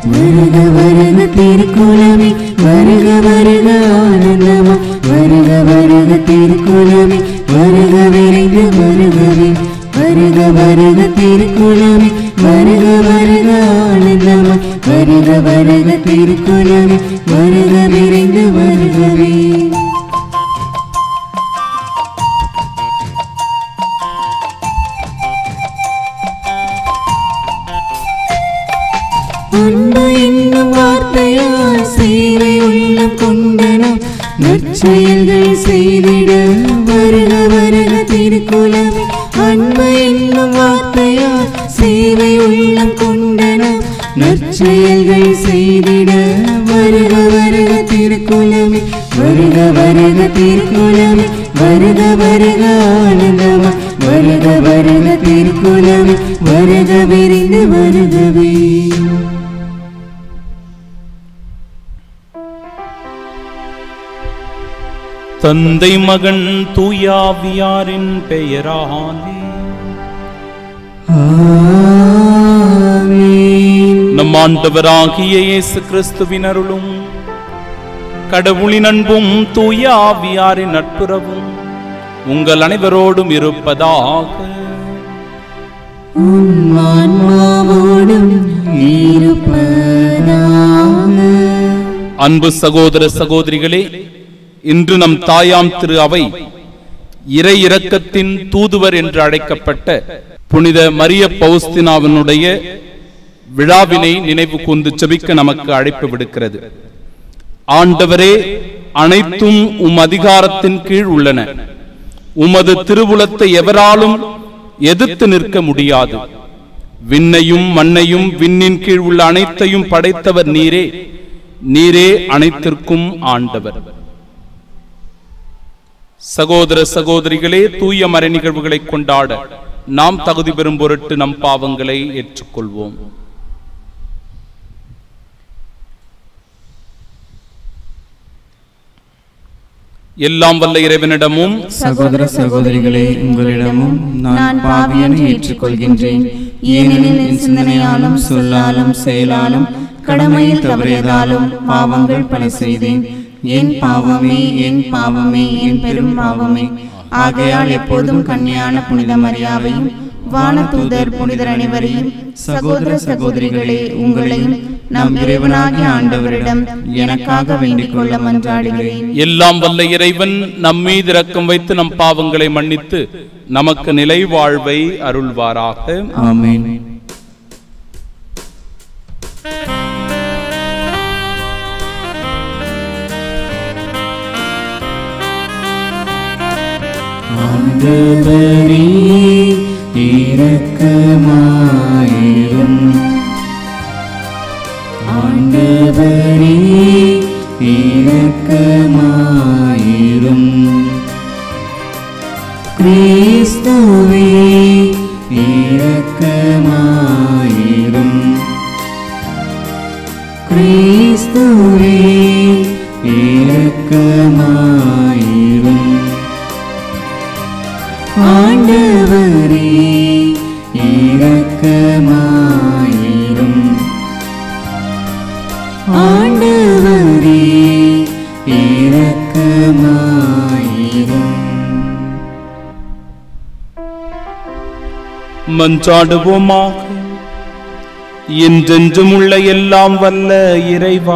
வருக வருக திருக்குலமே வருக வருக ஆனந்தமா வருக வருக திருக்குலமே வருக விரைந்து வருகவே வருக வருக திருக்குலமே வருக வருக ஆனந்தமா வருக வருக திருக்குலமே வருக விரைந்து வருகவே அன்பு என்னும் வார்த்தையால் சேவை உள்ளம் கொண்டனம் நற்செயல்கள் செய்திட வருக வருக திருக்குலமே அன்பு என்னும் வார்த்தையால் சேவை உள்ளம் கொண்டனம் நற்செயல்கள் செய்திட வருக வருக திருக்குலமே வருக வருக திருக்குலமே வருக வருக ஆனந்தமா வருக வருக திருக்குலமே வருக விரைந்து வருகவே தந்தை மகன் தூயாவியாரின் பெயராலே நம் ஆண்டவராகிய இயேசு கிறிஸ்துவின் அருளும் கடவுளின் அன்பும் தூய ஆவியாரின் நட்புறவும் உங்கள் அனைவரோடும் இருப்பதாக ஆன்மாவோடும் இருப்பதாக அன்பு சகோதர சகோதரிகளே இன்று நம் தாயாம் திரு அவை இறை இரக்கத்தின் தூதுவர் என்று அழைக்கப்பட்ட புனித மரிய பௌஸ்தினாவினுடைய விழாவினை நினைவு கூர்ந்து செபிக்க நமக்கு அழைப்பு விடுக்கிறது ஆண்டவரே அனைத்தும் உம் அதிகாரத்தின் கீழ் உள்ளன உமது திருவுளத்தை எவராலும் எதிர்த்து நிற்க முடியாது விண்ணையும் மண்ணையும் விண்ணின் கீழ் உள்ள அனைத்தையும் படைத்தவர் நீரே நீரே அனைத்திற்கும் ஆண்டவர் சகோதர சகோதரிகளே தூய மறை நிகழ்வுகளை கொண்டாட நாம் தகுதி பெறும் பொருட்டு நம் பாவங்களை ஏற்றுக்கொள்வோம் எல்லாம் வல்ல இறைவனிடமும் சகோதர சகோதரிகளே உங்களிடமும் நான் பாவியனை ஏற்றுக்கொள்கின்றேன் ஏனெனில் என் சிந்தனையாலும் சொல்லாலும் செயலாலும் கடமையில் தவறியதாலும் பாவங்கள் பல செய்தேன் என் பாவமே என் பாவமே என் பெரும் பாவமே ஆகையால் எப்போதும் கன்னியான புனித மரியாவையும் வானதூதர் புனிதர் அனைவரையும் சகோதர சகோதரிகளே உங்களையும் நம் இறைவனாகிய ஆண்டவரிடம் எனக்காக வேண்டிக் கொள்ள மன்றாடுகிறேன் எல்லாம் வல்ல இறைவன் நம் மீது இரக்கம் வைத்து நம் பாவங்களை மன்னித்து நமக்கு நிலை வாழ்வை அருள்வாராக ஆமென் ஆண்டவரே இரக்கமாயிரும் ஆண்டவரே இரக்கமாயிரும் கிறிஸ்துவே இரக்கமாயிரும் கிறிஸ்துவே இரக்கமாயிரும் ஆண்டவரே இரக்கமாயிரும் ஆண்டவரே இரக்கமாயிரும் மன்றாடுவோமாக என்றென்றும் உள்ள எல்லாம் வல்ல இறைவா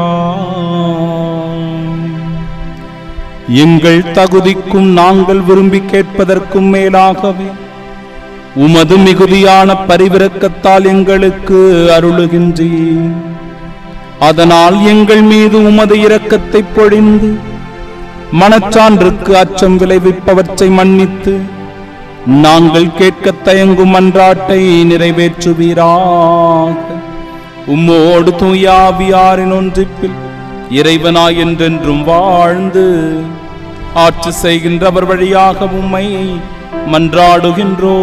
எங்கள் தகுதிக்கும் நாங்கள் விரும்பி கேட்பதற்கும் மேலாகவே உமது மிகுதியான பரிவிரக்கத்தால் எங்களுக்கு அருளுகின்றீர் அதனால் எங்கள் மீது உமது இரக்கத்தை பொழிந்து மனச்சான்றுக்கு அச்சம் விளைவிப்பவற்றை மன்னித்து நாங்கள் கேட்க தயங்கும் மன்றாட்டை நிறைவேற்றுவீராக உம்மோடு தூயாவியாரின் ஒன்றிப்பில் இறைவனாய் என்றென்றும் வாழ்ந்து ஆட்சி செய்கின்றவர் வழியாக உம்மை மன்றாடுகின்றோ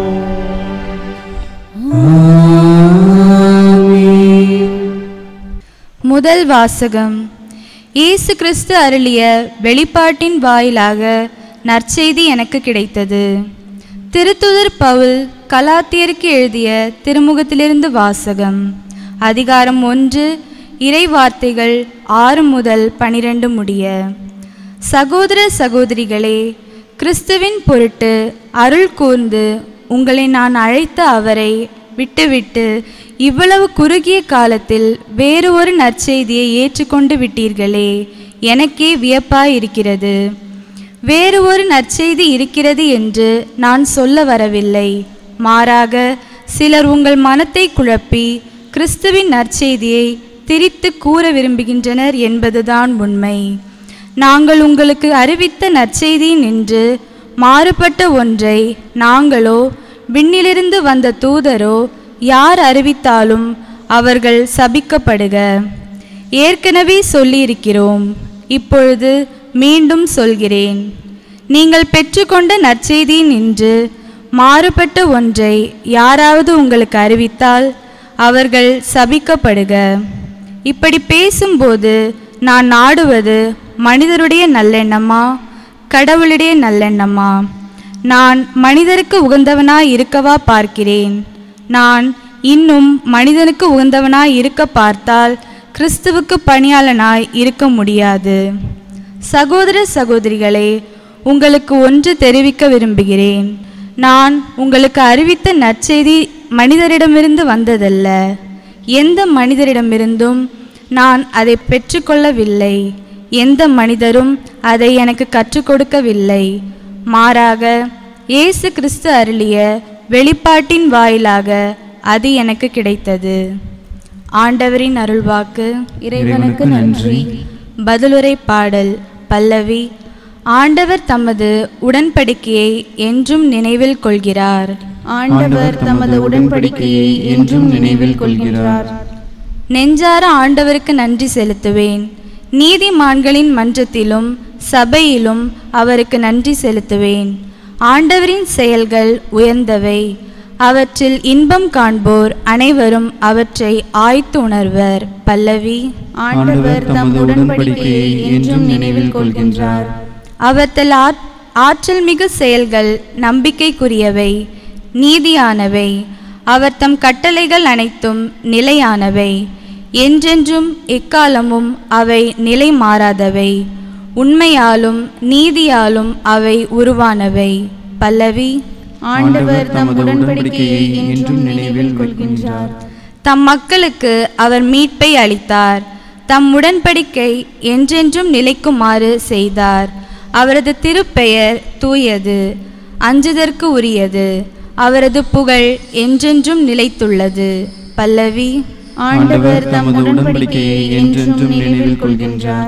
முதல் வாசகம் இயேசு கிறிஸ்து அருளிய வெளிப்பாட்டின் வாயிலாக நற்செய்தி எனக்கு கிடைத்தது திருத்துதர் பவுல் கலாத்தியருக்கு எழுதிய திருமுகத்திலிருந்து வாசகம் அதிகாரம் ஒன்று இறை வார்த்தைகள் ஆறு முதல் பனிரெண்டு முடிய சகோதர சகோதரிகளே கிறிஸ்துவின் பொருட்டு அருள் கூர்ந்து உங்களை நான் அழைத்த அவரை விட்டுவிட்டு இவ்வளவு குறுகிய காலத்தில் வேறு ஒரு நற்செய்தியை ஏற்றுக்கொண்டு விட்டீர்களே எனக்கே வியப்பாயிருக்கிறது வேறு ஒரு நற்செய்தி இருக்கிறது என்று நான் சொல்ல வரவில்லை மாறாக சிலர் உங்கள் மனத்தை குழப்பி கிறிஸ்துவின் நற்செய்தியை திரித்து கூற விரும்புகின்றனர் என்பதுதான் உண்மை நாங்கள் உங்களுக்கு அறிவித்த நற்செய்தி நின்று மாறுபட்ட ஒன்றை நாங்களோ விண்ணிலிருந்து வந்த தூதரோ யார் அறிவித்தாலும் அவர்கள் சபிக்கப்படுக ஏற்கனவே சொல்லியிருக்கிறோம் இப்பொழுது மீண்டும் சொல்கிறேன் நீங்கள் பெற்றுக்கொண்ட நற்செய்தி நின்று மாறுபட்ட ஒன்றை யாராவது உங்களுக்கு அறிவித்தால் அவர்கள் சபிக்கப்படுக இப்படி பேசும்போது நான் நாடுவது மனிதருடைய நல்லெண்ணமா கடவுளுடைய நல்லெண்ணமா நான் மனிதருக்கு உகந்தவனாய் இருக்கவா பார்க்கிறேன் நான் இன்னும் மனிதனுக்கு உகந்தவனாய் இருக்க பார்த்தால் கிறிஸ்துவுக்கு பணியாளனாய் இருக்க முடியாது சகோதர சகோதரிகளே உங்களுக்கு ஒன்று தெரிவிக்க விரும்புகிறேன் நான் உங்களுக்கு அறிவித்த நற்செய்தி மனிதரிடமிருந்து வந்ததல்ல எந்த மனிதரிடமிருந்தும் நான் அதை பெற்றுக்கொள்ளவில்லை எந்த மனிதரும் அதை எனக்கு கற்றுக் கொடுக்கவில்லை மாறாக இயேசு கிறிஸ்து அருளிய வெளிப்பாட்டின் வாயிலாக அது எனக்கு கிடைத்தது ஆண்டவரின் அருள்வாக்கு இறைவனுக்கு நன்றி. பதிலுரை பாடல் பல்லவி ஆண்டவர் தமது உடன்படிக்கையை என்றும் நினைவில் கொள்கிறார் ஆண்டவர் தமது உடன்படிக்கையை என்றும் நினைவில் கொள்கிறார் நெஞ்சார ஆண்டவருக்கு நன்றி செலுத்துவேன் நீதிமான்களின் மன்றத்திலும் சபையிலும் அவருக்கு நன்றி செலுத்துவேன் ஆண்டவரின் செயல்கள் உயர்ந்தவை அவற்றில் இன்பம் காண்போர் அனைவரும் அவற்றை ஆய்த்து உணர்வர் பல்லவி ஆண்டவர் தமது உடன்படிக்கையை என்றும் நினைவில் கொள்கின்றார் அவர்த்தல் ஆற்- ஆற்றல் மிகு செயல்கள் நம்பிக்கைக்குரியவை நீதியானவை அவர் தம் கட்டளைகள் அனைத்தும் நிலையானவை என்றென்றும் எக்காலமும் அவை நிலை மாறாதவை உண்மையாலும் நீதியாலும் அவை உருவானவை பல்லவி ஆண்டவர் தமது உடன்படிக்கையை என்றும் நினைவில் கொள்கின்றார் தம் மக்களுக்கு அவர் மீட்பை அளித்தார் தம் உடன்படிக்கை என்றென்றும் நிலைக்குமாறு செய்தார் அவரது திருப்பெயர் தூயது அஞ்சுதற்கு உரியது அவரது புகழ் என்றென்றும் நிலைத்துள்ளது பல்லவி ஆண்டவர் தமது உடன்படிக்கையை என்றென்றும் நினைவில் கொள்கின்றார்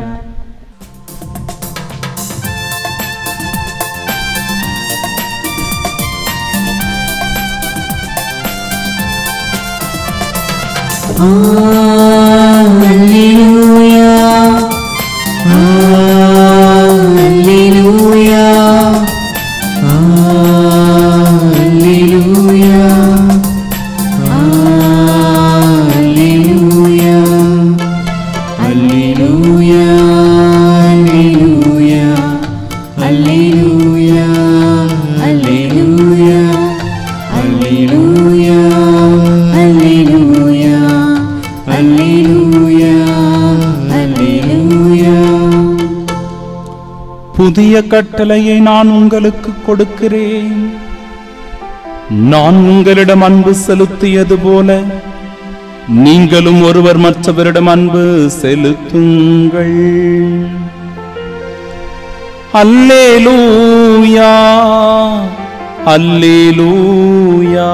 புதிய கட்டளையை நான் உங்களுக்கு கொடுக்கிறேன் நான் உங்களிடம் அன்பு செலுத்தியது போல நீங்களும் ஒருவர் மற்றவரிடம் அன்பு செலுத்துங்கள் அல்லேலூயா அல்லேலூயா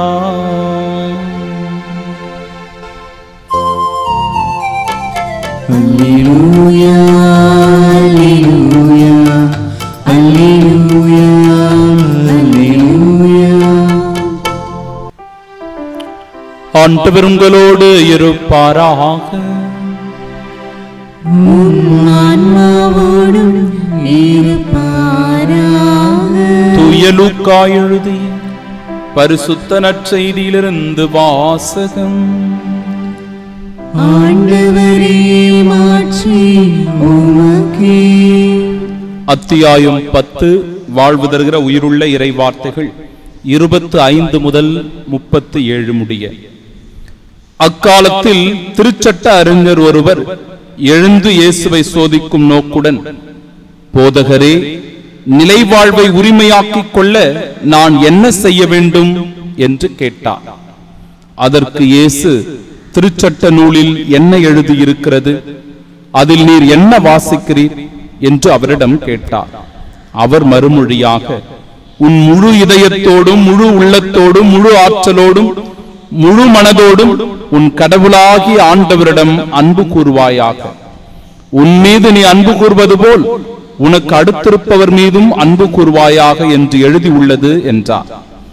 ஆண்டவர் உங்களோடு இருப்பாராக ஆன்மாவோடும் இருப்பாராக தூய லூக்கா எழுதிய பரிசுத்த நற்செய்தியிலிருந்து வாசகம் ஆண்டவரே மாற்றி உமக்கே அத்தியாயம் பத்து வாழ்வு தருகிற உயிருள்ள இறை வார்த்தைகள் இருபத்து ஐந்து முதல் முப்பத்து ஏழு முடிய அக்காலத்தில் திருச்சட்ட அறிஞர் ஒருவர் எழுந்து இயேசுவை சோதிக்கும் நோக்குடன் போதகரே நிலைவாழ்வை உரிமையாக்கிக் கொள்ள நான் என்ன செய்ய வேண்டும் என்று கேட்டார் அதற்கு இயேசு திருச்சட்ட நூலில் என்ன எழுதியிருக்கிறது அதில் நீர் என்ன வாசிக்கிறீர் என்று அவரிடம் கேட்டார் அவர் மறுமொழியாக உன் முழு இதயத்தோடும் முழு உள்ளத்தோடும் முழு ஆற்றலோடும் முழு மனதோடும் உன் கடவுளாகி ஆண்டவரிடம் அன்பு கூறுவாயாக உன் மீது நீ அன்பு கூறுவது போல் உனக்கு அடுத்திருப்பவர் மீதும் அன்பு கூறுவாயாக என்று எழுதியுள்ளது என்றார்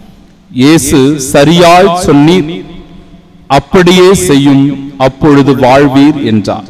இயேசு சரியாய் சொன்னீர் அப்படியே செய்யும் அப்பொழுது வாழ்வீர் என்றார்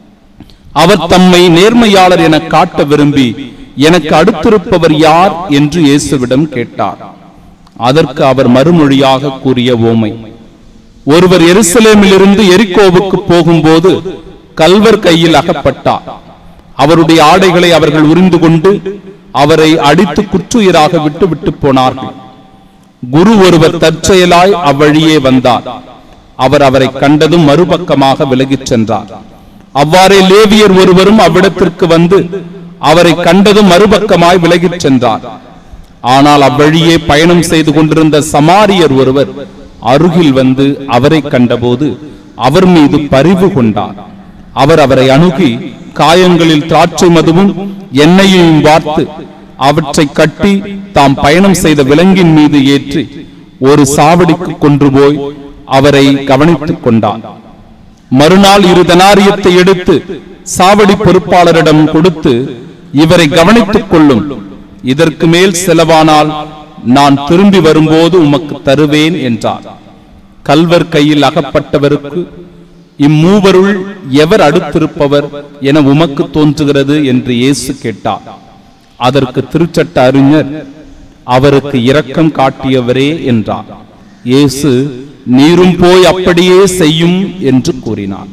அவர் தம்மை நேர்மையாளர் என காட்ட விரும்பி எனக்கு அடுத்திருப்பவர் யார் என்று இயேசுவிடம் கேட்டார் அதற்கு அவர் மறுமொழியாக கூறிய ஓமை ஒருவர் எருசலேமிலிருந்து எரிக்கோவுக்கு போகும்போது கல்வர் கையில் அகப்பட்டார் அவருடைய ஆடைகளை அவர்கள் உரிந்து கொண்டு அவரை அடித்து குற்றுயிராக விட்டு விட்டு போனார்கள் குரு ஒருவர் தற்செயலாய் அவ்வழியே வந்தார் அவர் அவரை கண்டதும் மறுபக்கமாக விலகிச் சென்றார் அவ்வாறே லேவியர் ஒருவரும் அவ்விடத்திற்கு வந்து அவரை கண்டதும் மறுபக்கமாய் விலகிச் சென்றார் ஆனால் அவ்வழியே பயணம் செய்து கொண்டிருந்த சமாரியர் ஒருவர் அருகில் வந்து அவரை கண்டபோது அவர் மீது பரிவு கொண்டார் அவர் அவரை அணுகி காயங்களில் திராட்சை மதுவும் எண்ணெயையும் வார்த்து அவற்றை கட்டி தாம் பயணம் செய்த விலங்கின் மீது ஏற்றி ஒரு சாவடிக்கு கொன்று போய் அவரை கவனித்துக் கொண்டார் மறுநாள் இரு தனாரியத்தை எடுத்து சாவடி பொறுப்பாளரிடம் கொடுத்து இவரை கவனித்துக் கொள்ளும் இதற்கு மேல் செலவானால் நான் திரும்பி வரும்போது உமக்கு தருவேன் என்றார் கல்வர் கையில் அகப்பட்டவருக்கு இம்மூவருள் எவர் அடுத்திருப்பவர் என உமக்கு தோன்றுகிறது என்று இயேசு கேட்டார் அதற்கு திருச்சட்ட அறிஞர் அவருக்கு இரக்கம் காட்டியவரே என்றார் இயேசு நீரும் போய் அப்படியே செய்யும் என்று கூறினார்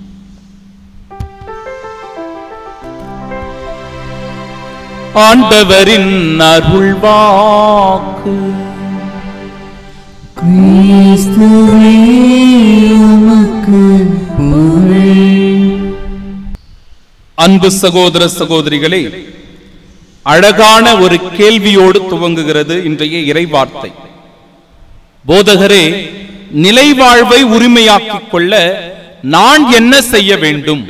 ஆண்டவரின் அருள்வாக்கு கிறிஸ்துவே உமக்கு புகழ் அன்பு சகோதர சகோதரிகளே அழகான ஒரு கேள்வியோடு துவங்குகிறது இன்றைய இறைவார்த்தை போதகரே நிலைவாழ்வை உரிமையாக்கிக் கொள்ள நான் என்ன செய்ய வேண்டும்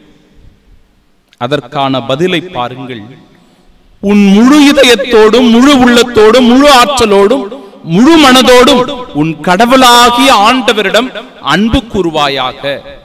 அதற்கான பதிலை பாருங்கள் உன் முழு இதயத்தோடும் முழு உள்ளத்தோடும் முழு ஆற்றலோடும் முழு மனதோடும் உன் கடவுளாகிய ஆண்டவரிடம் அன்பு கூறுவாயாக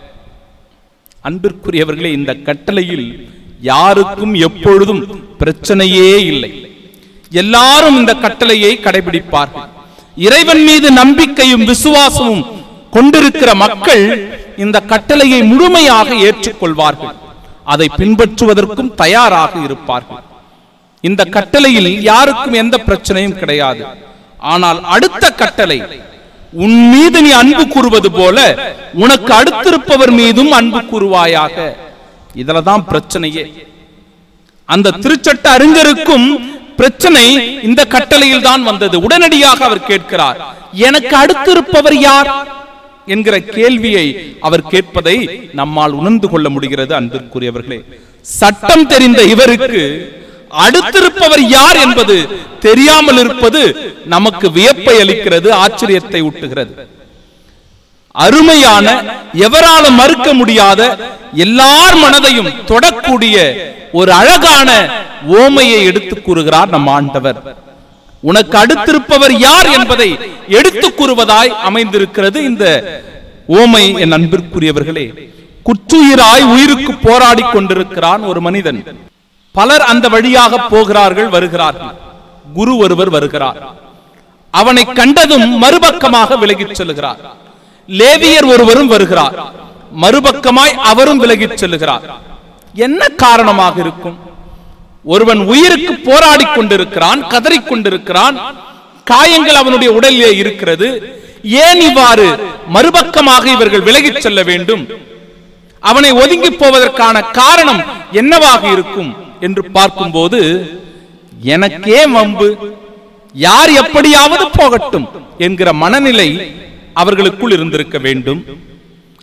அன்பிற்குரியவர்களே இந்த கட்டளையில் யாருக்கும் எப்பொழுதும் பிரச்சனையே இல்லை எல்லாரும் இந்த கட்டளையை கடைபிடிப்பார்கள் இறைவன் மீது நம்பிக்கையும் விசுவாசமும் கொண்டிருக்கிற மக்கள் இந்த கட்டளையை முழுமையாக ஏற்றுக்கொள்வார்கள் அதை பின்பற்றுவதற்கும் தயாராக இருப்பார்கள் இந்த கட்டளையில் யாருக்கும் எந்த பிரச்சனையும் கிடையாது ஆனால் அடுத்த கட்டளை உன் மீது நீ அன்பு கூறுவது போல உனக்கு அடுத்திருப்பவர் மீதும் அன்பு கூறுவாயாக இதுலதான் பிரச்சனையே அந்த திருச்சட்ட அறிஞருக்கும் பிரச்சனை இந்த கட்டளையில் தான் வந்தது உடனடியாக அவர் கேட்கிறார் எனக்கு அடுத்திருப்பவர் யார் என்கிற கேள்வியை அவர் கேட்பதை நம்மால் உணர்ந்து கொள்ள முடிகிறது அன்பிற்குரியவர்களே சட்டம் தெரிந்த இவருக்கு அடுத்திருப்பவர் யார் என்பது தெரியாமல் இருப்பது நமக்கு வியப்பை அளிக்கிறது ஆச்சரியத்தை ஊட்டுகிறது அருமையான எவராலும் மறுக்க முடியாத எல்லார் மனதையும் தொடக்கூடிய ஒரு அழகான ஓமையை எடுத்துக் கூறுகிறார் நம் ஆண்டவர் உனக்கு அடுத்திருப்பவர் யார் என்பதை எடுத்துக் கூறுவதாய் அமைந்திருக்கிறது இந்த ஓமை என் அன்பிற்குரியவர்களே குற்றுயிராய் உயிருக்கு போராடி கொண்டிருக்கிறான் ஒரு மனிதன் பலர் அந்த வழியாக போகிறார்கள் வருகிறார்கள் குரு ஒருவர் வருகிறார் அவனை கண்டதும் மறுபக்கமாக விலகிச் செல்கிறார் லேவியர் ஒருவரும் வருகிறார் மறுபக்கமாய் அவரும் விலகிச் செல்கிறார் என்ன காரணமாக இருக்கும் ஒருவன் உயிருக்கு போராடி கொண்டிருக்கிறான் கதறிக் கொண்டிருக்கிறான் காயங்கள் அவனுடைய உடலிலே இருக்கிறது ஏன் இவ்வாறு மறுபக்கமாக இவர்கள் விலகிச் செல்ல வேண்டும் அவனை ஒதுங்கி போவதற்கான காரணம் என்னவாக இருக்கும் என்று பார்க்கும்போது எனக்கே வம்பு யார் எப்படியாவது போகட்டும் என்கிற மனநிலை அவர்களுக்குள் இருந்திருக்க வேண்டும்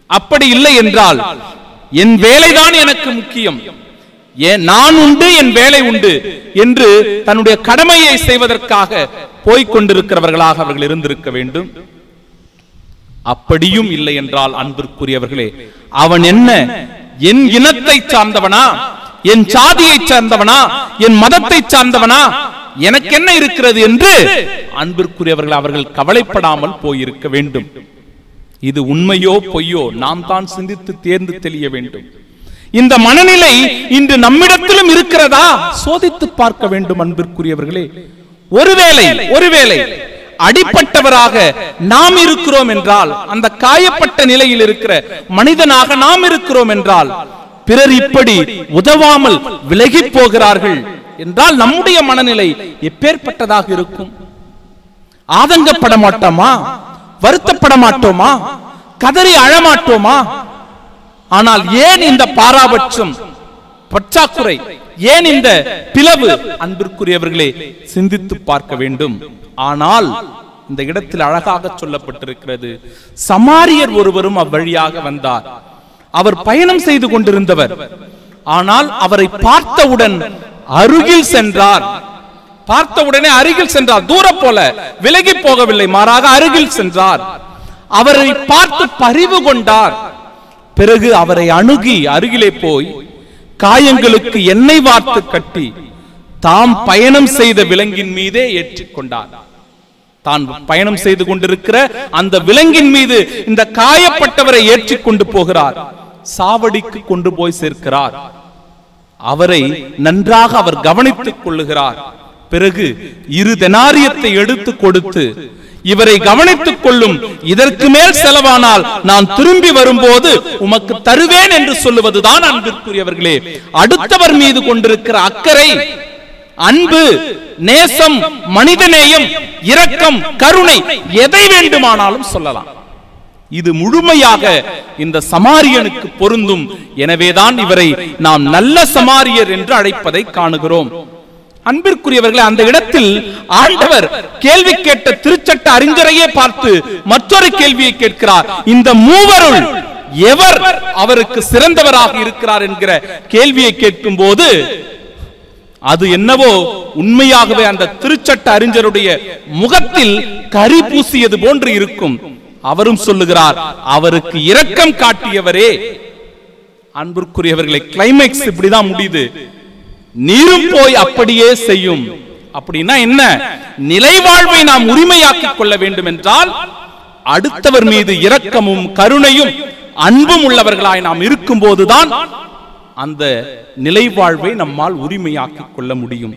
அப்படி இல்லை என்றால் என் வேலைதான் எனக்கு முக்கியம் ஏன் நான் உண்டு என் வேலை உண்டு என்று தன்னுடைய கடமையை செய்வதற்காக போய்க் கொண்டிருக்கிறவர்களாக அவர்கள் இருந்திருக்க வேண்டும் அப்படியும் இல்லை என்றால் அன்பிற்குரியவர்களே அவன் என்ன என் இனத்தை சார்ந்தவனா என் சாதியை சார்ந்தவனா என் மதத்தை சார்ந்தவனா எனக்கு என்ன இருக்கிறது என்று அன்பிற்குரியவர்கள் அவர்கள் கவலைப்படாமல் போயிருக்க வேண்டும் இது உண்மையோ பொய்யோ நாம் தான் சிந்தித்து தேர்ந்து தெளிய வேண்டும் இந்த மனநிலை இன்று நம்மிடத்திலும் இருக்கிறதா சோதித்து பார்க்க வேண்டும் அன்பிற்குரியவர்களே ஒருவேளை ஒருவேளை அடிப்பட்டவராக நாம் இருக்கிறோம் என்றால் அந்த காயப்பட்ட நிலையில் இருக்கிற மனிதனாக நாம் இருக்கிறோம் என்றால் பிறர் இப்படி உதவாமல் விலகி போகிறார்கள் என்றால் நம்முடைய மனநிலை எப்பேற்பட்டதாக இருக்கும் ஆதங்கப்பட மாட்டோமா வருத்தப்பட மாட்டோமா கதறி அழமாட்டோமா ஆனால் ஏன் இந்த பாராபட்சம் பற்றாக்குறை ஏன் இந்த பிளவு அன்பிற்குரியவர்களே சிந்தித்து பார்க்க வேண்டும் ஆனால் இந்த இடத்தில் அழகாக சொல்லப்பட்டிருக்கிறது சமாரியர் ஒருவரும் அவ்வழியாக வந்தார் அவர் பயணம் செய்து கொண்டிருந்தவர் ஆனால் அவரை பார்த்தவுடன் அருகில் சென்றார் பார்த்தவுடனே அருகில் சென்றார் தூரம் போல விலகி போகவில்லை மாறாக அருகில் சென்றார் அவரை பார்த்து பரிவு கொண்டார் பிறகு அவரை அணுகி அருகிலே போய் காயங்களுக்கு எண்ணெய் வார்த்து கட்டி தாம் பயணம் செய்த விலங்கின் மீதே ஏற்றிக்கொண்டார் தான் பயணம் செய்து கொண்டிருக்கிற அந்த விலங்கின் மீது இந்த காயப்பட்டவரை ஏற்றிக்கொண்டு போகிறார் சாவடிக்கு கொண்டு போய் சேர்க்கிறார் அவரை நன்றாக அவர் கவனித்துக் கொள்ளுகிறார் பிறகு இரு தெனாரியத்தை எடுத்து கொடுத்து இவரை கவனித்துக் கொள்ளும் இதற்கு மேல் செலவானால் நான் திரும்பி வரும்போது உமக்கு தருவேன் என்று சொல்லுவதுதான் அன்பிற்குரியவர்களே அடுத்தவர் மீது கொண்டிருக்கிற அக்கறை அன்பு நேசம் மனிதநேயம் இரக்கம் கருணை எதை வேண்டுமானாலும் சொல்லலாம் இது முழுமையாக இந்த சமாரியனுக்கு பொருந்தும் எனவேதான் இவரை நாம் நல்ல சமாரியர் என்று அழைப்பதை காணுகிறோம் அன்பிற்குரியவர்களே அந்த இடத்தில் ஆண்டவர் கேள்வி கேட்ட திருச்சட்ட அறிஞரையே பார்த்து மற்றொரு கேள்வியை கேட்கிறார் இந்த மூவருள் எவர் அவருக்கு சிறந்தவராக இருக்கிறார் என்கிற கேள்வியை கேட்கும் போது அது என்னவோ உண்மையாகவே அந்த திருச்சட்ட அறிஞருடைய முகத்தில் கரி பூசியது போன்று இருக்கும் அவரும் சொல்லுகிறார் அவருக்கு இரக்கம் காட்டியவரே அன்பிற்குரியவர்களை கிளைமேக்ஸ் இப்படிதான் முடியுது நீரும் போய் அப்படியே செய்யும் அப்படின்னா என்ன நிலைவாழ்வை நாம் உரிமையாக்கிக் கொள்ள வேண்டும் என்றால் அடுத்தவர் மீது இரக்கமும் கருணையும் அன்பும் உள்ளவர்களாய் நாம் இருக்கும் போதுதான் அந்த நிலைவாழ்வை நம்மால் உரிமையாக்கிக் கொள்ள முடியும்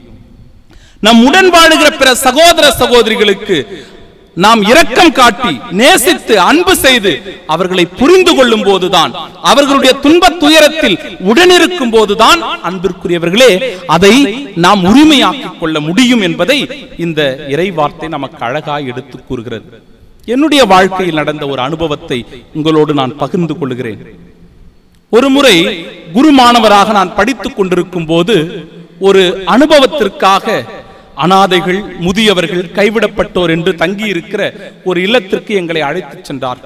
நம் உடன் வாழுகிற பிற சகோதர சகோதரிகளுக்கு நாம் இரக்கம் காட்டி நேசித்து அன்பு செய்து அவர்களை புரிந்து கொள்ளும் போதுதான் அவர்களுடைய துன்ப துயரத்தில் உடனிருக்கும் போதுதான் அன்பிற்குரியவர்களே அதை நாம் உரிமையாக்கிக் கொள்ள முடியும் என்பதை இந்த இறை வார்த்தை நமக்கு அழகாய் எடுத்து கூறுகிறது என்னுடைய வாழ்க்கையில் நடந்த ஒரு அனுபவத்தை உங்களோடு நான் பகிர்ந்து கொள்கிறேன் ஒரு முறை குரு மாணவராக நான் படித்துக் கொண்டிருக்கும் போது ஒரு அனுபவத்திற்காக அனாதைகள் முதியவர்கள் கைவிடப்பட்டோர் என்று தங்கி இருக்கிற ஒரு இல்லத்திற்கு எங்களை அழைத்துச் சென்றார்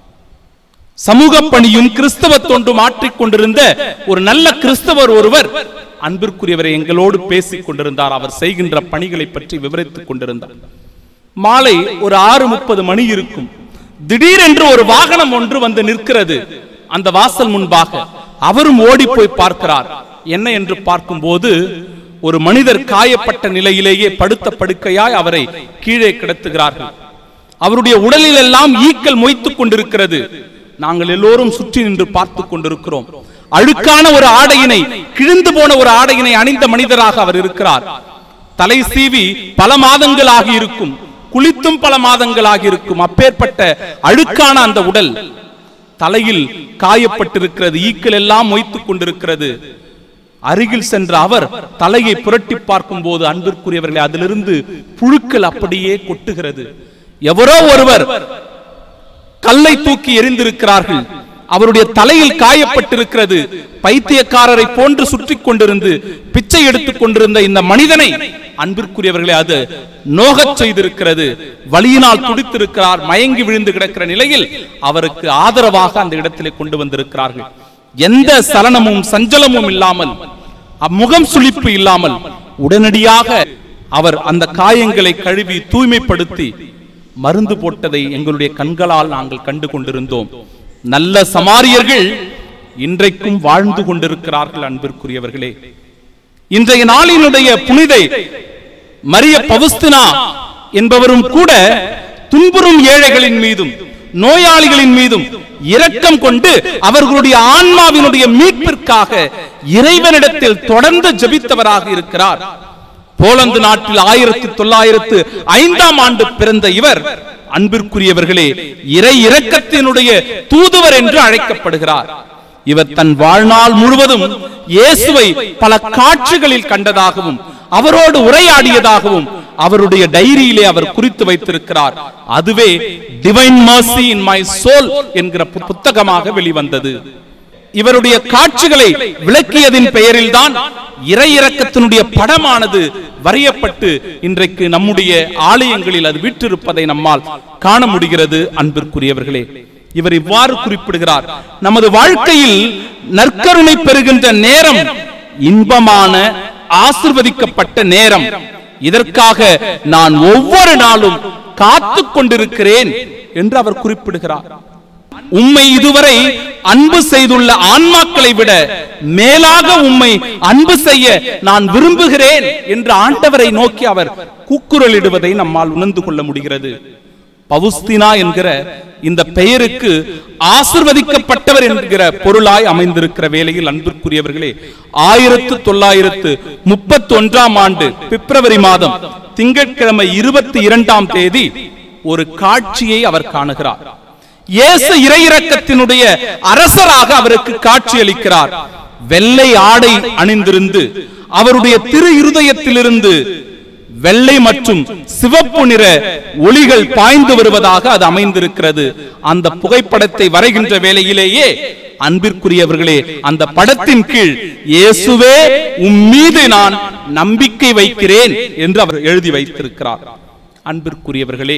சமூக பணியும் கிறிஸ்தவ தொண்டும் ஆற்றிக் கொண்டிருந்த ஒரு நல்ல கிறிஸ்தவர் ஒருவர் அன்பிற்குரியவரை எங்களோடு பேசிக் கொண்டிருந்தார் அவர் செய்கின்ற பணிகளை பற்றி விவரித்துக் கொண்டிருந்தார் மாலை ஒரு ஆறு முப்பது மணி இருக்கும் திடீரென்று ஒரு வாகனம் ஒன்று வந்து நிற்கிறது அந்த வாசல் முன்பாக அவரும் ஓடி போய் பார்க்கிறார் என்ன என்று பார்க்கும்போது ஒரு மனிதர் காயப்பட்ட நிலையிலேயே படுத்த படுக்கையாய் அவரை கீழே கிடத்துகிறார்கள் அவருடைய உடலில் எல்லாம் ஈக்கள் மொய்த்துக் கொண்டிருக்கிறது நாங்கள் எல்லோரும் சுற்றி நின்று பார்த்துக் கொண்டிருக்கிறோம் அழுக்கான ஒரு ஆடையினை கிழிந்து போன ஒரு ஆடையினை அணிந்த மனிதராக அவர் இருக்கிறார் தலை சீவி பல மாதங்கள் ஆகி இருக்கும் குளித்தும் பல மாதங்கள் ஆகி இருக்கும் அப்பேற்பட்ட அழுக்கான அந்த உடல் தலையில் காயப்பட்டிருக்கிறது ஈக்கள் எல்லாம் மொய்த்துக் கொண்டிருக்கிறது அருகில் சென்ற அவர் தலையை புரட்டி பார்க்கும் போது அன்பிற்குரியவர்களே அதிலிருந்து புழுக்கள் அப்படியே கொட்டுகிறது எவரோ ஒருவர் கல்லை தூக்கி எறிந்திருக்கிறார்கள் அவருடைய தலையில் காயப்பட்டிருக்கிறது பைத்தியக்காரரை போன்று சுற்றி கொண்டிருந்து பிச்சை எடுத்துக் கொண்டிருந்த இந்த மனிதனை அன்பிற்குரியவர்களே அது நோகச் செய்திருக்கிறது வலியினால் துடித்திருக்கிறார் மயங்கி விழுந்து கிடக்கிற நிலையில் அவருக்கு ஆதரவாக அந்த இடத்திலே கொண்டு வந்திருக்கிறார்கள் எந்த சலனமும் சஞ்சலமும் இல்லாமல் அம்முகம் சுளிப்பு இல்லாமல் உடனடியாக அவர் அந்த காயங்களை கழுவி தூய்மைப்படுத்தி மருந்து போட்டதை எங்களுடைய கண்களால் நாங்கள் கண்டு கொண்டிருந்தோம் நல்ல சமாரியர்கள் இன்றைக்கும் வாழ்ந்து கொண்டிருக்கிறார்கள் அன்பிற்குரியவர்களே இன்றைய நாளினுடைய புனிதை மரிய பவுஸ்தினா என்பவரும் கூட துன்புறும் ஏழைகளின் மீதும் நோயாளிகளின் மீதும் இரக்கம் கொண்டு அவர்களுடைய ஆன்மாவினுடைய மீட்பிற்காக இறைவனிடத்தில் தொடர்ந்து ஜெபித்தவராக இருக்கிறார் போலந்து நாட்டில் ஆயிரத்தி தொள்ளாயிரத்து ஐந்தாம் ஆண்டு பிறந்த இவர் அன்பிற்குரியவர்களே இறை இரக்கத்தினுடைய தூதுவர் என்று அழைக்கப்படுகிறார் இவர் தன் வாழ்நாள் முழுவதும் இயேசுவை பல காட்சிகளில் கண்டதாகவும் அவரோடு உரையாடியதாகவும் அவருடைய டைரியிலே அவர் குறித்து வைத்திருக்கிறார் அதுவே divine mercy in my soul என்கிற பு- புத்தகமாக வெளிவந்தது இவருடைய காட்சிகளை விளக்கியதின் பெயரில்தான் இறை இரக்கத்தினுடைய படமானது வரையப்பட்டு இன்றைக்கு நம்முடைய ஆலயங்களில் அது விற்றிருப்பதை நம்மால் காண முடிகிறது அன்பிற்குரியவர்களே இவர் இவ்வாறு குறிப்பிடுகிறார் நமது வாழ்க்கையில் நற்கருணை பெறுகின்ற நேரம் இன்பமான ஆசிர்வதிக்கப்பட்ட நேரம் இதற்காக நான் ஒவ்வொரு நாளும் காத்துக் கொண்டிருக்கிறேன் என்று அவர் குறிப்பிடுகிறார் உம்மை இதுவரை அன்பு செய்துள்ள ஆன்மாக்களை விட மேலாக உம்மை அன்பு செய்ய நான் விரும்புகிறேன் என்று ஆண்டவரை நோக்கி அவர் கூக்குரலிடுவதை நம்மால் உணர்ந்து கொள்ள முடிகிறது பவுஸ்தினா என்கிற இந்த பெயருக்கு ஆசிர்வதிக்கப்பட்டவர் என்கிற பொருளாய் அமைந்திருக்கிற வேளையில் அன்பிற்குரியவர்களே ஆயிரத்து தொள்ளாயிரத்து முப்பத்தி ஒன்றாம் ஆண்டு பிப்ரவரி மாதம் திங்கட்கிழமை இருபத்தி இரண்டாம் தேதி ஒரு காட்சியை அவர் காணுகிறார் இயேசு இறையிறக்கத்தினுடைய அரசராக அவருக்கு காட்சியளிக்கிறார் வெள்ளை ஆடை அணிந்திருந்து அவருடைய திரு இருதயத்திலிருந்து வெள்ளை மற்றும் சிவப்பு நிற ஒளிகள் பாய்ந்து வருவதாக அது அமைந்திருக்கிறது அந்த புகைப்படத்தை வரைகின்ற வேளையிலேயே அன்பிற்குரியவர்களே அந்த படத்தின் கீழ் இயேசுவே உம் மீது நான் நம்பிக்கை வைக்கிறேன் என்று அவர் எழுதி வைத்திருக்கிறார் அன்பிற்குரியவர்களே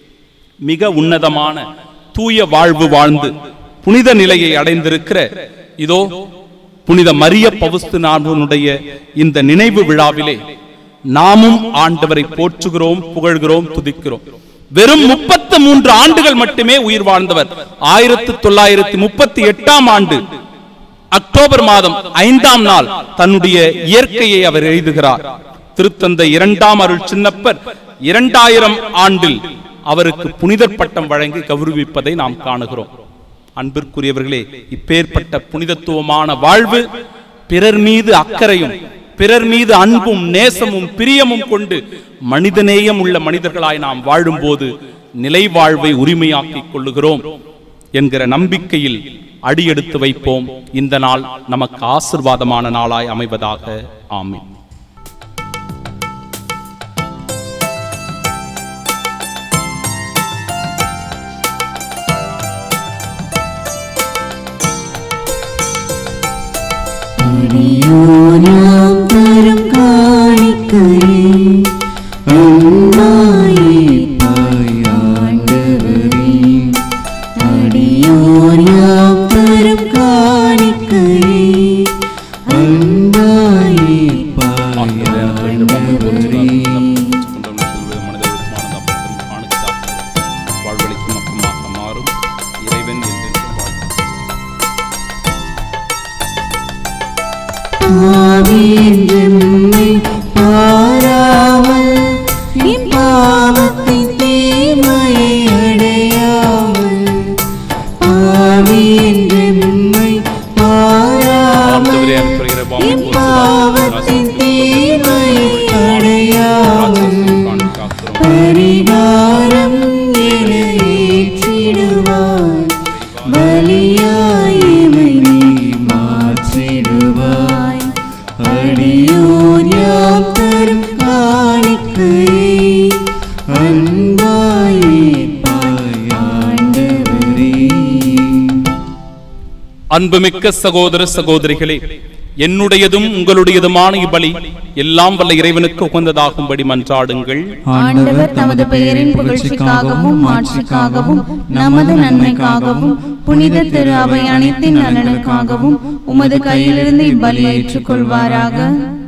மிக உன்னதமான தூய வாழ்வு வாழ்ந்து புனித நிலையை அடைந்திருக்கிற இதோ புனித மரிய பவுஸ்து நானுடைய இந்த நினைவு விழாவிலே நாமும் ஆண்டவரை போற்றுகிறோம் புகழ்கிறோம் துதிக்கிறோம் வெறும் முப்பத்து மூன்று ஆண்டுகள் மட்டுமே உயிர் வாழ்ந்தவர் ஆயிரத்தி தொள்ளாயிரத்தி முப்பத்தி எட்டாம் ஆண்டு அக்டோபர் மாதம் ஐந்தாம் நாள் தன்னுடைய இயற்கையை அவர் எழுதுகிறார் திருத்தந்தை இரண்டாம் அருள் சின்னப்பர் இரண்டாயிரம் ஆண்டில் அவருக்கு புனிதர் பட்டம் வழங்கி கௌரவிப்பதை நாம் காணுகிறோம் அன்பிற்குரியவர்களே இப்பேற்பட்ட புனிதத்துவமான வாழ்வு பிறர் மீது அக்கறையும் பிறர் மீது அன்பும் நேசமும் பிரியமும் கொண்டு மனிதநேயம் உள்ள மனிதர்களாய் நாம் வாழும்போது நிலை வாழ்வை உரிமையாக்கிக் கொள்ளுகிறோம் என்கிற நம்பிக்கையில் அடியெடுத்து வைப்போம் இந்த நாள் நமக்கு ஆசிர்வாதமான நாளாய் அமைவதாக ஆமென் அடியோராம் தரும் காணிக்கையே அன்பாயே பாயாண்டவரே அடியோராம் தரும் காணிக்கையே அன்பாயே பாயாண்டவரே வாழ்வழிக்கும் அப்பமாக மாறும் இறைவன் என்றென்றும் வாழ்த்து பாவியென்றெம்மை பாராமல் இப்பாவத்தின் தீமையை அடையாமல் பாவியென்றெம்மை பாராமல் ஆண்டவரே, அனுப்புகிற பாவம் இப்பாவத்தின் தீமையை அடையாமல் காக்கிறோம் பரிகாரம் என ஏற்றிடுவாய் பலியாயமை நீ மாற்றிடுவாய் அடியோர் யாம் தரும் காணிக்கை அன்பாயே பாயாண்டவரே அன்புமிக்க சகோதர சகோதரிகளே என்னுடையதும் உங்களுடையதுமான இப்பலி எல்லாம் வல்ல இறைவனுக்கு உகந்ததாகும்படி மன்றாடுங்கள் ஆண்டவர் தமது பெயரின் புகழ்ச்சிக்காகவும் ஆட்சிக்காகவும் நமது நன்மைக்காகவும் புனித திரு அவை அனைத்தின் நலனுக்காகவும் உமது கையிலிருந்து இப்பலியை ஏற்றுக்கொள்வாராக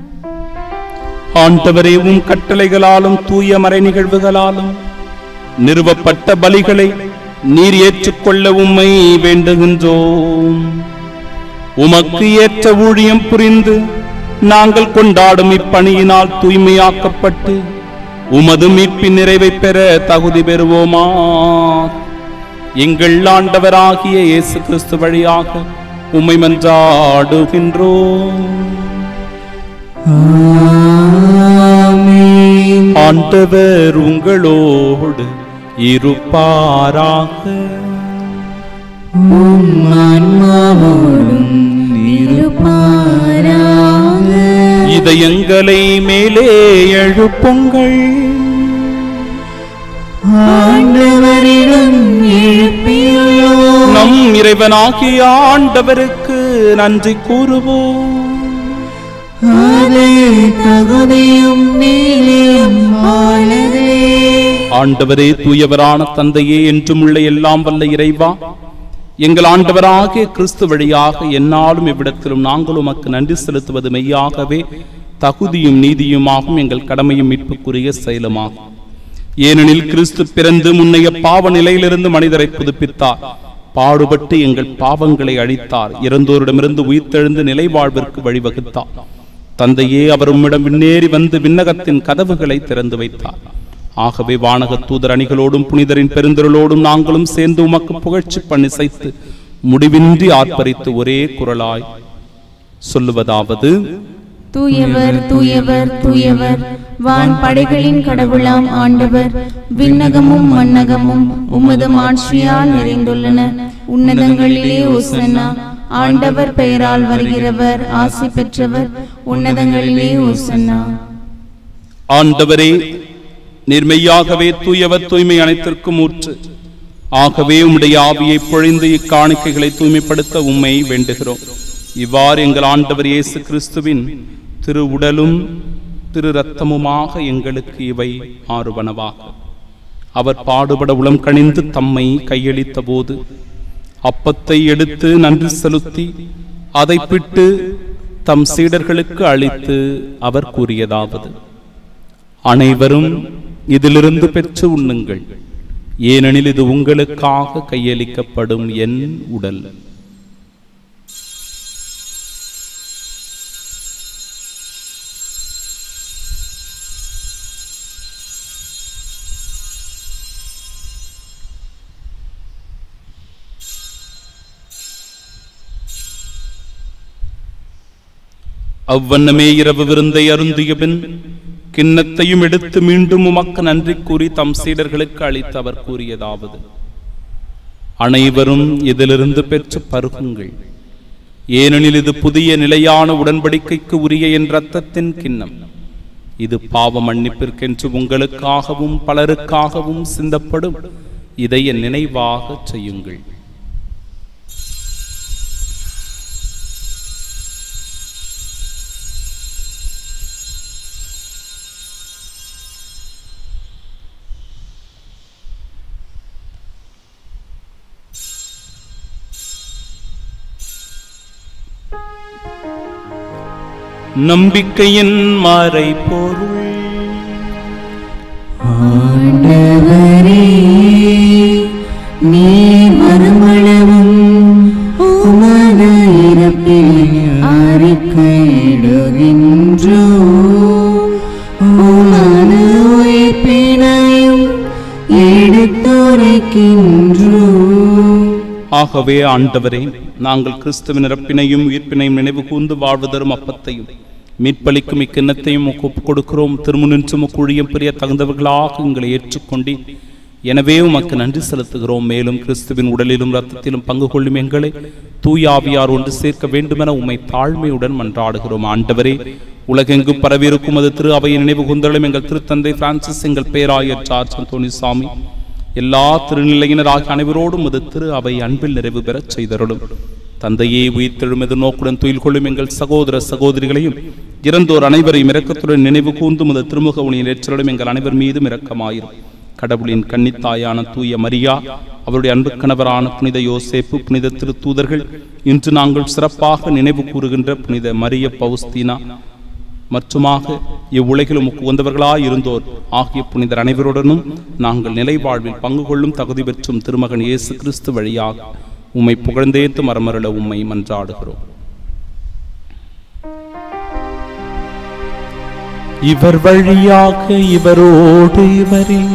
ஆண்டவரே உம் கட்டளைகளாலும் தூய மறை நிகழ்வுகளாலும் நிறுவப்பட்ட பலிகளை நீர் ஏற்றுக்கொள்ள உம்மை வேண்டுகின்றோம் உமக்கு ஏற்ற ஊழியம் புரிந்து நாங்கள் கொண்டாடும் இப்பணியினால் தூய்மையாக்கப்பட்டு உமது மீட்பின் நிறைவை பெற தகுதி பெறுவோமா எங்கள் ஆண்டவராகிய இயேசு கிறிஸ்து வழியாக உம்மை மன்றாடுகின்றோம் ஆண்டவர் உங்களோடு இருப்பாராக ஆன்மாவோடும் இருப்பாராக இதயங்களை மேலே எழுப்புங்கள் ஆண்டவரிடம் எழுப்பியுள்ளோம் நம் இறைவனாகிய ஆண்டவருக்கு நன்றி கூறுவோம் அது தகுதியும் நீதியும் ஆனதே ஆண்டவரே தூயவரான தந்தையே என்றும் உள்ள எல்லாம் வல்ல இறைவா எங்கள் ஆண்டவராகிய கிறிஸ்து வழியாக எந்நாளும் இவ்விடத்திலும் நாங்கள் உமக்கு நன்றி செலுத்துவது மெய்யாகவே தகுதியும் நீதியுமாகும் எங்கள் கடமையும் மீட்புக்குரிய செயலுமாகும் ஏனெனில் கிறிஸ்து பிறந்து முன்னைய பாவ நிலையிலிருந்து மனிதரை புதுப்பித்தார் பாடுபட்டு எங்கள் பாவங்களை அழித்தார் இறந்தோரிடமிருந்து உயிர்த்தெழுந்து நிலை வாழ்விற்கு வழிவகுத்தார் தந்தையே அவர் உம்மிடம் விண்ணேறி வந்து விண்ணகத்தின் கதவுகளை திறந்து வைத்தார் ஆகவே வானக தூதர் அணிகளோடும் புனிதரின் பெருந்திரளோடும் நாங்களும் சேர்ந்து உமக்கு புகழ்ச்சி பண்ணி செய்து முடிவின்றி ஆர்ப்பரித்து ஒரே குரலாய் சொல்லுவதாவது தூயவர் தூயவர் தூயவர் வான் படைகளின் கடவுளாம் ஆண்டவர் விண்ணகமும் மன்னகமும் உமது ஆட்சியால் நிறைந்துள்ளன உன்னதங்களிலே ஓசன்னா ஆண்டவர் பெயரால் வருகிறவர் ஆசி பெற்றவர் உன்னதங்களிலே ஓசன்னா ஆண்டவரே நிர்மையாகவே தூயவர் தூய்மை அனைத்திற்கும் ஊற்று ஆகவே உம்முடைய ஆவியை பொழிந்து இக்காணிக்கைகளை தூய்மைப்படுத்த உம்மை வேண்டுகிறோம் இவ்வாறு எங்கள் ஆண்டவர் இயேசு கிறிஸ்துவின் திரு உடலும் திரு ரத்தமுமாக எங்களுக்கு இவை ஆறுவனவாக அவர் பாடுபட உளம் கணிந்து தம்மை கையளித்த போது அப்பத்தை எடுத்து நன்றி செலுத்தி அதை பிட்டு தம் சீடர்களுக்கு அளித்து அவர் கூறியதாவது அனைவரும் இதிலிருந்து பெற்று உண்ணுங்கள் ஏனெனில் இது உங்களுக்காக கையளிக்கப்படும் என் உடல் அவ்வண்ணமே இரவு விருந்தை அருந்திய பின் கிண்ணத்தையும் எடுத்து மீண்டும் உமக்கு நன்றி கூறி தம் சீடர்களுக்கு அளித்து அவர் கூறியதாவது அனைவரும் இதிலிருந்து பெற்று பருகுங்கள் ஏனெனில் இது புதிய நிலையான உடன்படிக்கைக்கு உரிய என் இரத்தத்தின் கிண்ணம் இது பாவ மன்னிப்பிற்கென்று உங்களுக்காகவும் பலருக்காகவும் சிந்தப்படும் இதை என் நினைவாகச் செய்யுங்கள் நம்பிக்கையின் மறை பொருள் ஆண்டவரே நீ மறுமளவும் உமது இறப்பில் அறிக்கையிடுகின்றோ உமது உயிர்ப்பினையும் எடுத்துரைக்கின்றோ ஆகவே ஆண்டவரே நாங்கள் கிறிஸ்துவின் இறப்பினையும் உயிர்ப்பினையும் நினைவு கூர்ந்து வாழ்வு தரும் அப்பத்தையும் மீட்பளிக்கும் இக்கிண்ணத்தையும் உமக்கு ஒப்புக் கொடுக்கிறோம் திருமுனின்று உமக்கு ஊழியம் புரிய தகுந்தவர்களாக எங்களை ஏற்றுக்கொண்டு எனவே உமக்கு நன்றி செலுத்துகிறோம் மேலும் கிறிஸ்துவின் உடலிலும் இரத்தத்திலும் பங்கு கொள்ளும் எங்களை தூய ஆவியார் ஒன்று சேர்க்க வேண்டுமென உம்மை தாழ்மையுடன் மன்றாடுகிறோம் ஆண்டவரே உலகெங்கும் பரவியிருக்கும் அது திரு அவையின் நினைவு கூந்தலும் எங்கள் திருத்தந்தை பிரான்சிஸ் எங்கள் பேராயர் சார்ஜ் அந்தோணி சாமி எல்லா திருநிலையினராகிய அனைவரோடும் அது திரு அவை அன்பில் நிறைவு பெறச் செய்தருளும் தந்தையே உயிர்த்தெழும் எதிர்நோக்குடன் துயில் கொள்ளும் எங்கள் சகோதர சகோதரிகளையும் இறந்தோர் அனைவரையும் இரக்கத்துடன் நினைவு கூர்ந்து முத திருமுக உணியில் ஏற்றலும் எங்கள் அனைவர் மீதும் இரக்கமாயிரும் கடவுளின் கன்னித்தாயான தூய மரியா அவருடைய அன்பு கணவரான புனித யோசேப்பு புனித திருத்தூதர்கள் இன்று நாங்கள் சிறப்பாக நினைவு கூறுகின்ற புனித மரிய பவுஸ்தீனா மற்றுமாக இவ்வுலகிலும் உமக்கு உகந்தவர்களாய் இருந்தோர் ஆகிய புனிதர் அனைவருடனும் நாங்கள் நிலை வாழ்வில் பங்கு கொள்ளும் தகுதி பெற்றும் திருமகன் இயேசு கிறிஸ்து வழியாக உம்மை புகழ்ந்தேத்து மரமருள உம்மை மன்றாடுகிறோம் இவர் வழியாக இவரோடு இவரில்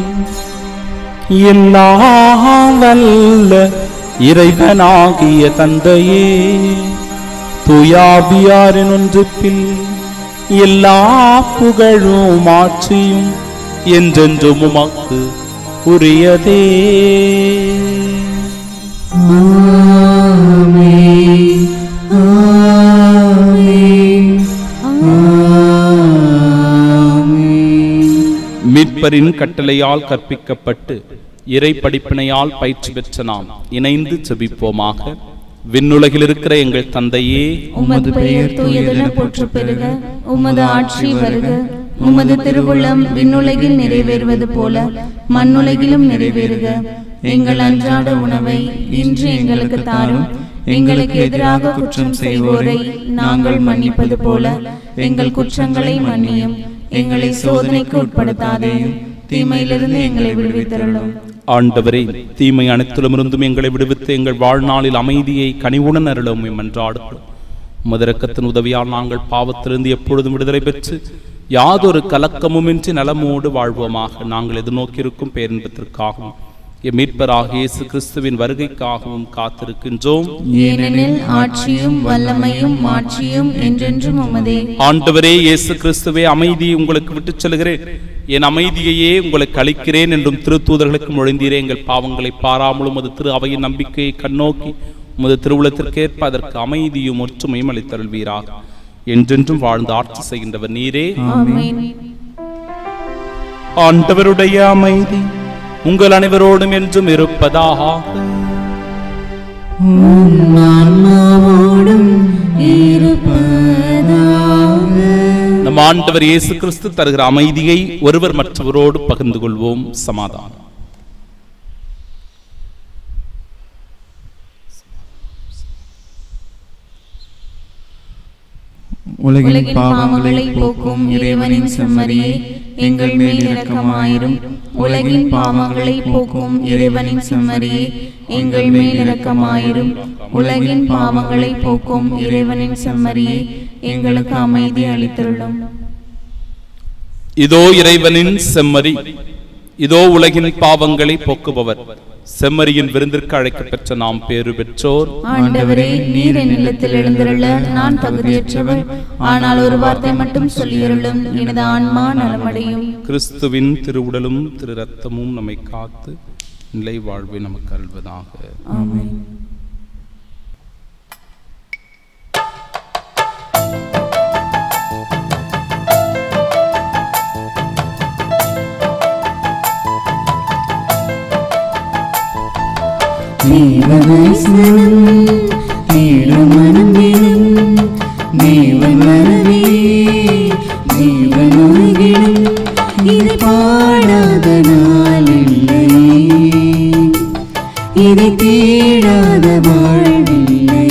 எல்லாம் வல்ல இறைவனாகிய தந்தையே துயாபியாரின் ஒன்றுப்பில் எல்லா புகழும் ஆட்சியும் என்றென்றும் உமக்கு உரியதே ஆமென் ஆமென் ஆமென் மீட்பரின் கட்டளையால் கற்பிக்கப்பட்டு இறை படிப்பினையால் பயிற்சி பெற்ற நாம் இணைந்து செபிப்போமாக விண்ணுலகில் இருக்கிற எங்கள் தந்தையே உமது பெயர் தூயதென போற்று பெறுக உமது ஆட்சி வருக உமது திருவுள்ளம் விண்ணுலகில் நிறைவேறுவது போல மண்ணுலகிலும் நிறைவேறுக எங்கள் அன்றாட உணவை இன்று எங்களுக்கு தாரும் எங்களுக்கு எதிராக குற்றம் செய்வோரை நாங்கள் மன்னிப்பது போல எங்கள் குற்றங்களை மன்னியும் எங்களை சோதனைக்கு உட்படுத்தாதேயும் தீமையிலிருந்து எங்களை விடுவித்தருளும் ஆண்டவரே தீமை அனைத்திலுமிருந்தும் எங்களை விடுவித்து எங்கள் வாழ்நாளில் அமைதியை கனிவுடன் அருளும் என்றாடுகிறோம் உமதிரக்கத்தின் உதவியால் நாங்கள் பாவத்திலிருந்து எப்பொழுதும் விடுதலை பெற்று யாதொரு கலக்கமுமின்றி நலமோடு வாழ்வோமாக நாங்கள் எதிர்நோக்கியிருக்கும் பேரின்பத்திற்காகவும் எம் மீட்பராகிய இயேசு கிறிஸ்துவின் வருகைக்காகவும் காத்திருக்கின்றோம் ஏனெனில் ஆட்சியும் வல்லமையும் மாட்சியும் என்றென்றும் உமதே ஆண்டவரே இயேசு கிறிஸ்துவே அமைதியை உங்களுக்கு விட்டுச் செல்கிறேன் என் அமைதியையே உங்களுக்கு அளிக்கிறேன் என்றும் திருத்தூதர்களுக்கு மொழிந்தீரே எங்கள் பாவங்களை பாராமலும் அது திரு அவையின் நம்பிக்கையை கண்ணோக்கி உமது திருவுளத்திற்கேற்ப அதற்கு அமைதியும் ஒற்றுமையும் அளித்தருள்வீராக என்றென்றும் வாழ்ந்து ஆட்சி செய்கின்றவர் நீரே ஆமென் ஆண்டவருடைய அமைதி உங்கள் அனைவரோடும் என்றும் இருப்பதாக உம் ஆன்மாவோடும் இருப்பதாக நம் ஆண்டவர் இயேசு கிறிஸ்து தருகிற அமைதியை ஒருவர் மற்றவரோடு பகிர்ந்து கொள்வோம் சமாதானம் உலகின் உலகின் பாவங்களை போக்கும் இறைவனின் செம்மறியே எங்கள் மேல் இரக்கமாயிரும் உலகின் பாவங்களை போக்கும் இறைவனின் செம்மறியே எங்கள் மேல் இரக்கமாயிரும் உலகின் பாவங்களை போக்கும் இறைவனின் செம்மறியே எங்களுக்கு அமைதி அளித்தருளும் இதோ இறைவனின் செம்மறி இதோ உலகின் பாவங்களை போக்குபவர் செம்மறியின் விருந்திற்கு அழைக்கப் பெற்ற நாம் பேறு பெற்றோர் ஆண்டவரே நீர் என் இல்லத்தில் எழுந்திருள்ள நான் தகுதியற்றவர் ஆனால் ஒரு வார்த்தை மட்டும் சொல்லியருளும் எனது ஆன்மா நலமடையும் கிறிஸ்துவின் திருவுடலும் திரு ரத்தமும் நம்மை காத்து நிலை வாழ்வை நமக்கு அருள்வதாக ஆமென் தேவதரிசனம் தேடும் மனம் வேணும் தேவன் வரவே தேவன் உருகிடும் இதை பாடாத நாள் இல்லை இதை தேடாத வாழ்வில்லை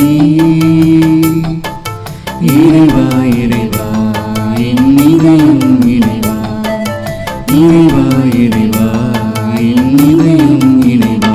இறைவா இறைவா என் இதயம் இறைவா இறைவா இறைவா என் இதயம் இறைவா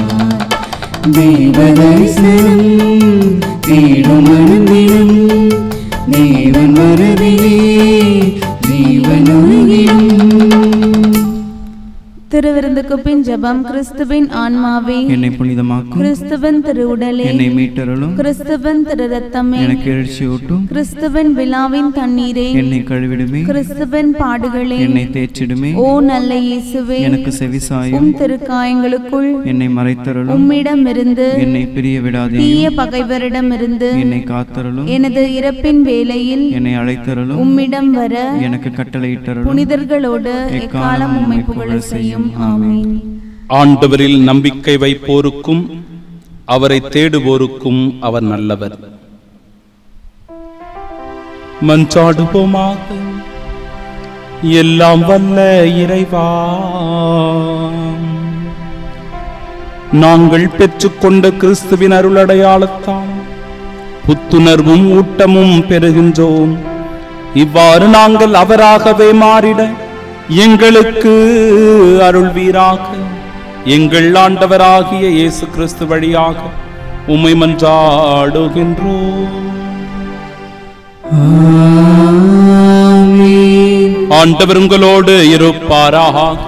தேவதரிசனம் தேடும் மனம் தினம் தேவன் வரவிலே தேவன் உருகிடும் திருவிருந்துக்கு பின் ஜெபம் கிறிஸ்துவின் ஆன்மாவே என்னை புனிதமாக்கும் கிறிஸ்துவின் திருவுடலே என்னை மீட்டருளும் கிறிஸ்துவின் திரு ரத்தமே எனக்கு எழுச்சியூட்டும் கிறிஸ்துவின் விழாவின் தண்ணீரே என்னை கழுவிடுமே கிறிஸ்துவின் பாடுகளே என்னை தேய்ச்சிடுமே ஓ நல்ல இயேசுவே எனக்கு செவிசாயும் உம் திருக்காயங்களுக்குள் என்னை மறைத்தருளும் உம்மிடமிருந்து என்னை பிரிய விடாதே தீய பகைவரிடமிருந்து என்னை காத்தருளும் எனது இறப்பின் வேளையில் என்னை அழைத்தருளும் உம்மிடம் வர எனக்கு கட்டளையிட்டருளும் புனிதர்களோடு எக்காலம் உம்மை புகழ செய்யும் ஆமென் ஆண்டவரில் நம்பிக்கை வைப்போருக்கும் அவரை தேடுவோருக்கும் அவர் நல்லவர் மன்றாடுவோமாக எல்லாம் வல்ல இறைவா நாங்கள் பெற்றுக்கொண்ட கிறிஸ்துவின் அருளடையாளத்தான் புத்துணர்வும் ஊட்டமும் பெறுகின்றோம் இவ்வாறு நாங்கள் அவராகவே மாறிட எங்களுக்கு அருள்வீராக எங்கள் ஆண்டவராகிய இயேசு கிறிஸ்து வழியாக உம்மை மன்றாடுகின்றோம் ஆண்டவர் உங்களோடு இருப்பாராக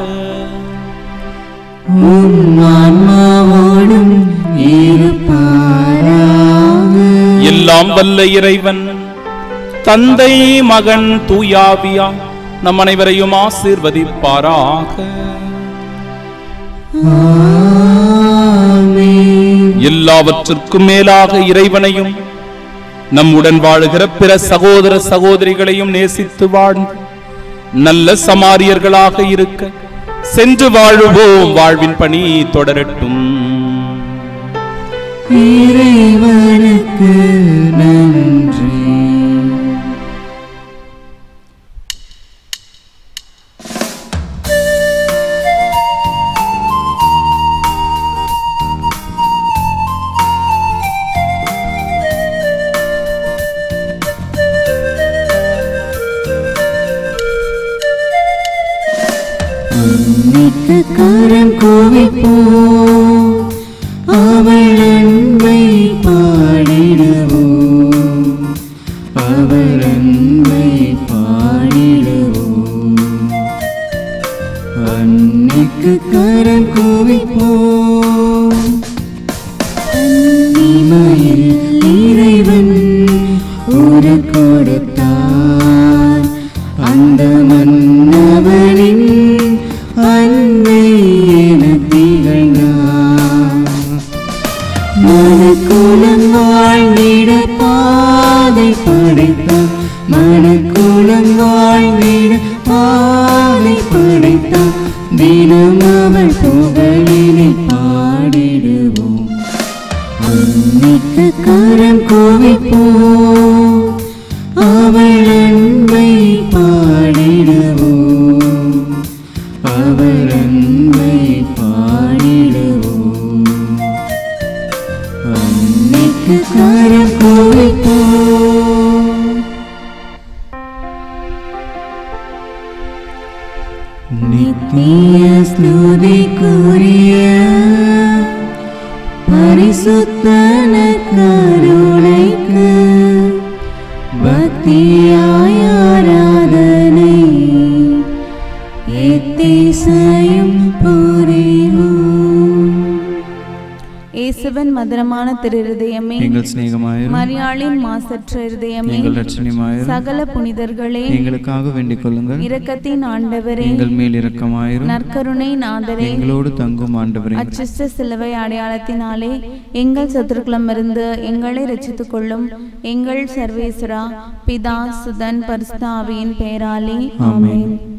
ஆன்மாவோடும் இருப்பாராக எல்லாம் வல்ல இறைவன் தந்தை மகன் தூயாவியா நம் அனைவரையும் ஆசீர்வதிப்பாராக எல்லாவற்றிற்கும் மேலாக இறைவனையும் நம்முடன் வாழுகிற பிற சகோதர சகோதரிகளையும் நேசித்து வாழ்ந்து நல்ல சமாரியர்களாக இருக்க சென்று வாழுவோம் வாழ்வின் பணி தொடரட்டும் இறைவனுக்கு நன்றி அன்னைக்கு கரம் குவிப்போம் அவள் அன்பை பாடிடுவோம் அவர் அன்பை பாடிடுவோம் அன்னைக்கு கரம் குவிப்போம் இமையில் இறைவன் ஒரு கொடுத்தார் அந்த மன்னவனின் அன்னை என திகழ்ந்தார் மனக்குலம் வாழ்ந்திட பாதை படைத்தார் மனக்குலம் வாழ்ந்திட பாதை படைத்தார் தினம் அவள் புகழினை பாடிடுவோம் அன்னைக்கு கரம் குவிப்போம் அவள் அன்பை பாடிடுவோம் அவர் அன்பை பாடிடுவோம் அன்னைக்கு கரம் குவிப்போம் நித்திய ஸ்துதிக்குரிய பரிசுத்தன கருணைக்கு பக்தியாய் ஆராதனை எத்திசையும் புரிவோம் இயேசுவின் மதுரமான திருஹதயமே எங்கள் சிநேகமாயிரும் மரியாளின் மாசற்ற இருதயமே எங்கள் ரட்சணியமாயிரும் சகல புனிதர்களே எங்களுக்காக வேண்டிக் கொள்ளுங்கள் இரக்கத்தின் ஆண்டவரே எங்கள் மேல் இரக்கமாயிரும் நற்கருணை நாதரே எங்களோடு தங்கும் ஆண்டவரே அச்சிஷ்ட சிலுவை அடையாளத்தினாலே எங்கள் சத்துருக்களமிருந்து எங்களை ரட்சித்துக் கொள்ளும் எங்கள் சர்வேஸ்வரா பிதா சுதன் பரிசுத்த ஆவியின் பெயராலே ஆமென். ஆமென்